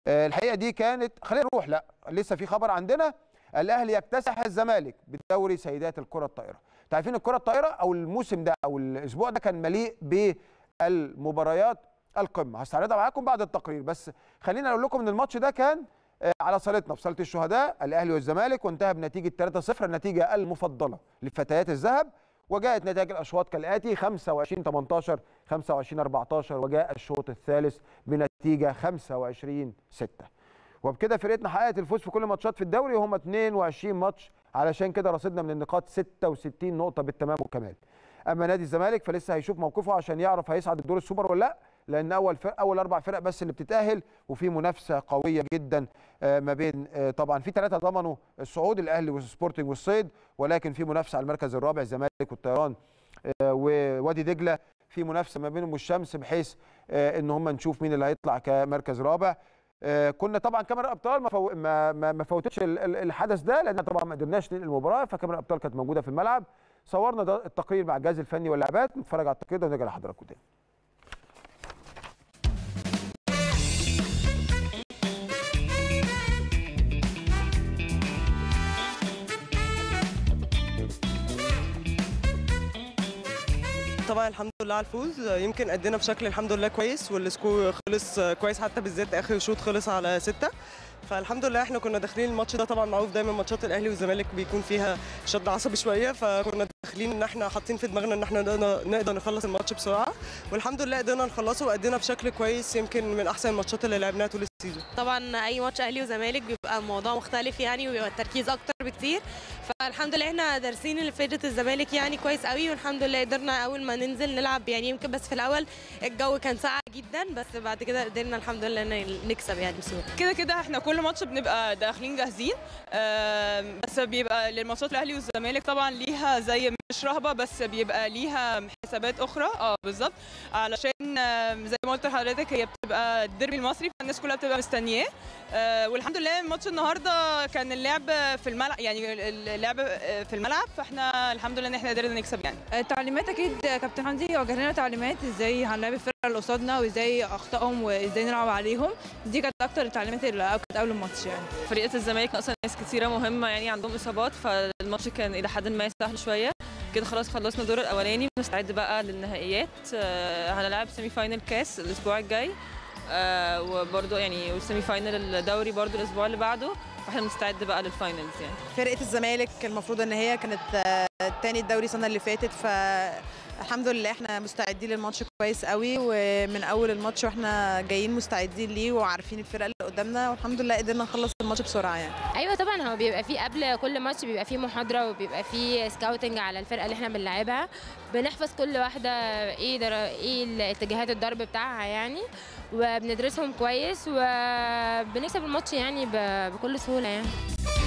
آه، الحقيقه دي كانت خلينا نروح لا لسه في خبر عندنا الاهلي يكتسح الزمالك بدوري سيدات الكره الطائره انتوا عارفين الكره الطائره او الموسم ده او الاسبوع ده كان مليء بالمباريات القمه هستعرضها معاكم بعد التقرير بس خلينا اقول لكم ان الماتش ده كان آه، على صالتنا في صاله الشهداء الاهلي والزمالك وانتهى بنتيجه 3-0 النتيجه المفضله لفتيات الذهب وجاءت نتائج الاشواط كالاتي 25 18 25 14 وجاء الشوط الثالث بنتيجه 25 6 وبكده فرقتنا حققت الفوز في كل ماتشات في الدوري وهم 22 ماتش علشان كده رصيدنا من النقاط 66 نقطه بالتمام والكمال اما نادي الزمالك فلسه هيشوف موقفه عشان يعرف هيصعد الدور السوبر ولا لا لان اول فرق اول اربع فرق بس اللي بتتاهل وفي منافسه قويه جدا آه، ما بين آه، طبعا في ثلاثه ضمنوا الصعود الاهلي والسبورتنج والصيد ولكن في منافسه على المركز الرابع الزمالك والطيران آه، ووادي دجله في منافسه ما بينهم والشمس بحيث آه، ان هم نشوف مين اللي هيطلع كمركز رابع آه، كنا طبعا كاميرا ابطال ما فو... ما ما ما فوتتش ال- ال- الحدث ده لان طبعا ما قدرناش ننقل المباراه فكاميرا ابطال كانت موجوده في الملعب صورنا ده التقرير مع الجهاز الفني واللاعبات نتفرج على التقرير ده ونرجع لحضراتكم تاني طبعا الحمد لله على الفوز يمكن ادينا بشكل الحمد لله كويس والسكور خلص كويس حتى بالذات اخر شوط خلص على ستة فالحمد لله احنا كنا داخلين الماتش ده طبعا معروف دايما ماتشات الاهلي والزمالك بيكون فيها شد عصبي شويه فكنا داخلين ان احنا حاطين في دماغنا ان احنا نقدر نقدر نخلص الماتش بسرعه والحمد لله قدرنا نخلصه وادينا بشكل كويس يمكن من احسن الماتشات اللي لعبناها طول السيزون طبعا اي ماتش اهلي وزمالك بيبقى الموضوع مختلف يعني وبيبقى التركيز اكتر بكتير فالحمد لله احنا دارسين اللي فرقه الزمالك يعني كويس قوي والحمد لله قدرنا اول ما ننزل نلعب يعني يمكن بس في الاول الجو كان ساقع جدا بس بعد كده قدرنا الحمد لله ان نكسب يعني بسهوله كده كده احنا كل ماتش بنبقى داخلين جاهزين آم، بس بيبقى للماتشات الاهلي والزمالك طبعا ليها زي مش رهبه بس بيبقى ليها حسابات اخرى اه بالظبط علشان آم، زي ما قلت لحضرتك هي بتبقى الديربي المصري فالناس كلها بتبقى مستنياه آه، والحمد لله الماتش النهارده كان اللعب في الملعب يعني اللعب آه، في الملعب فاحنا الحمد لله ان احنا قدرنا نكسب يعني التعليمات اكيد كابتن حمدي وجه لنا تعليمات ازاي هنلعب الفرقه اللي قصادنا وازاي اخطائهم وازاي نلعب عليهم دي كانت اكتر التعليمات اللي كانت قبل الماتش يعني فرقه الزمالك اصلا ناس كتيره مهمه يعني عندهم اصابات فالماتش كان الى حد ما سهل شويه كده خلاص خلصنا الدور الاولاني بنستعد بقى للنهائيات آه، هنلعب سيمي فاينل كاس الاسبوع الجاي آه، وبرضه يعني والسيمي فاينل الدوري برضه الاسبوع اللي بعده فاحنا بنستعد بقى للفاينلز يعني فرقه الزمالك المفروض ان هي كانت آه، تاني الدوري السنه اللي فاتت فالحمد لله احنا مستعدين للماتش كويس قوي ومن اول الماتش واحنا جايين مستعدين ليه وعارفين الفرقه اللي قدامنا والحمد لله قدرنا نخلص الماتش بسرعه يعني ايوه طبعا هو بيبقى فيه قبل كل ماتش بيبقى فيه محاضره وبيبقى فيه سكاوتنج على الفرقه اللي احنا بنلعبها بنحفظ كل واحده ايه در... ايه اتجاهات الضرب بتاعها يعني وبندرسهم كويس وبنكسب الماتش يعني ب... بكل سهوله يعني